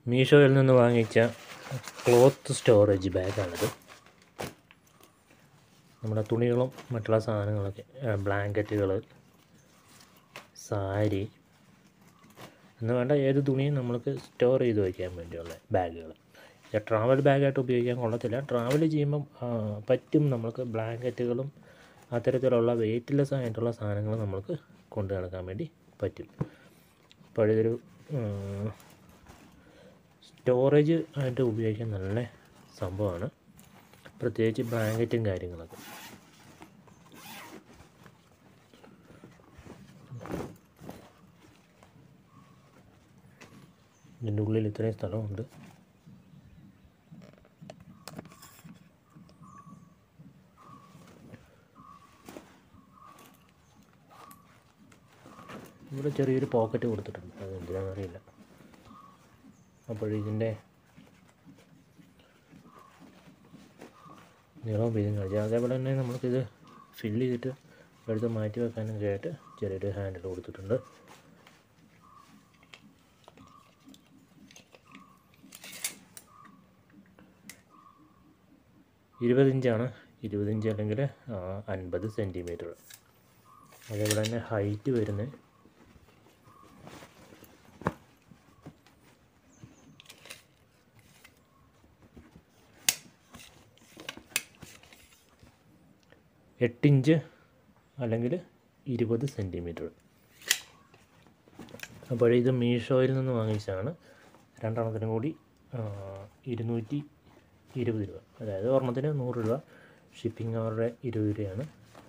മീഷോയിൽ നിന്ന് വാങ്ങിച്ച cloth storage ബാഗാണിത് നമ്മുടെ തുണികളും മറ്റുള്ള സാധനങ്ങളൊക്കെ ബ്ലാങ്കറ്റുകൾ സാരി എന്ന് വേണ്ട ഏത് തുണിയും നമുക്ക് സ്റ്റോർ ചെയ്ത് വയ്ക്കാൻ വേണ്ടിയുള്ള ബാഗുകൾ ഇത് ട്രാവൽ ബാഗായിട്ട് ഉപയോഗിക്കാൻ കൊള്ളത്തില്ല ട്രാവൽ ചെയ്യുമ്പം ആ, പറ്റും നമുക്ക് ബ്ലാങ്കറ്റുകളും അത്തരത്തിലുള്ള വെയ്റ്റ്ലെസ് ആയിട്ടുള്ള സാധനങ്ങൾ നമുക്ക് കൊണ്ടു നടക്കാൻ വേണ്ടി പറ്റും അപ്പോൾ ഇതൊരു സ്റ്റോറേജ് ആയിട്ട് ഉപയോഗിക്കാൻ നല്ല സംഭവമാണ് പ്രത്യേകിച്ച് ബ്ലാങ്കറ്റും കാര്യങ്ങളൊക്കെ ഇതിൻ്റെ ഉള്ളിൽ ഇത്രയും സ്ഥലമുണ്ട് ഇവിടെ ചെറിയൊരു പോക്കറ്റ് കൊടുത്തിട്ടുണ്ട് അത് എന്തിനാണെന്ന് അറിയില്ല അപ്പോൾ ഇതിൻ്റെ നീളവും വീതിയും കാണിച്ചു അതേപോലെ തന്നെ നമുക്കിത് ഫില്ല് ചെയ്തിട്ട് എടുത്ത് മാറ്റി വെക്കാനൊക്കെ ആയിട്ട് ചെറിയൊരു ഹാൻഡിൽ കൊടുത്തിട്ടുണ്ട് ഇരുപത് ഇഞ്ചാണ് ഇരുപത് ഇഞ്ച് അല്ലെങ്കിൽ അൻപത് സെൻറ്റിമീറ്റർ അതേപോലെ തന്നെ ഹൈറ്റ് വരുന്നത് എട്ടിഞ്ച് അല്ലെങ്കിൽ ഇരുപത് സെൻറ്റിമീറ്റർ അപ്പോൾ ഇത് മീഷോയിൽ നിന്ന് വാങ്ങിച്ചതാണ് രണ്ടെണ്ണത്തിനും കൂടി ആ, ഇരുന്നൂറ്റി ഇരുപത് രൂപ അതായത് ഒരെണ്ണത്തിന് നൂറ് രൂപ ഷിപ്പിംഗ് അവരുടെ ഇരുപത് രൂപയാണ്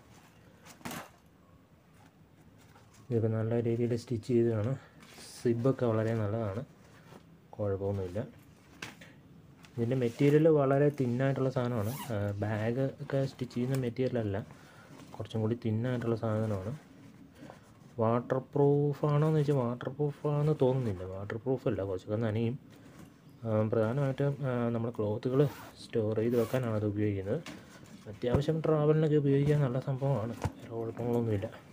ഇതൊക്കെ നല്ല രീതിയിൽ സ്റ്റിച്ച് ചെയ്തതാണ് സിബൊക്കെ വളരെ നല്ലതാണ് കുഴപ്പമൊന്നുമില്ല ഇതിൻ്റെ മെറ്റീരിയൽ വളരെ തിന്നായിട്ടുള്ള സാധനമാണ് ബാഗ് ഒക്കെ സ്റ്റിച്ച് ചെയ്യുന്ന മെറ്റീരിയൽ അല്ല കുറച്ചും കൂടി തിന്നായിട്ടുള്ള സാധനമാണ് വാട്ടർ പ്രൂഫ് ആണോ എന്ന് വെച്ചാൽ വാട്ടർ പ്രൂഫ് ആണെന്ന് തോന്നുന്നില്ല വാട്ടർ പ്രൂഫ് അല്ല കുറച്ചൊക്കെ നനയും ആ, പ്രധാനമായിട്ടും ആ, നമ്മുടെ ക്ലോത്തുകൾ സ്റ്റോർ ചെയ്ത് വെക്കാനാണ് അത് ഉപയോഗിക്കുന്നത് അത്യാവശ്യം ട്രാവലിനൊക്കെ ഉപയോഗിക്കാൻ നല്ല സംഭവമാണ് വേറെ കുഴപ്പങ്ങളൊന്നുമില്ല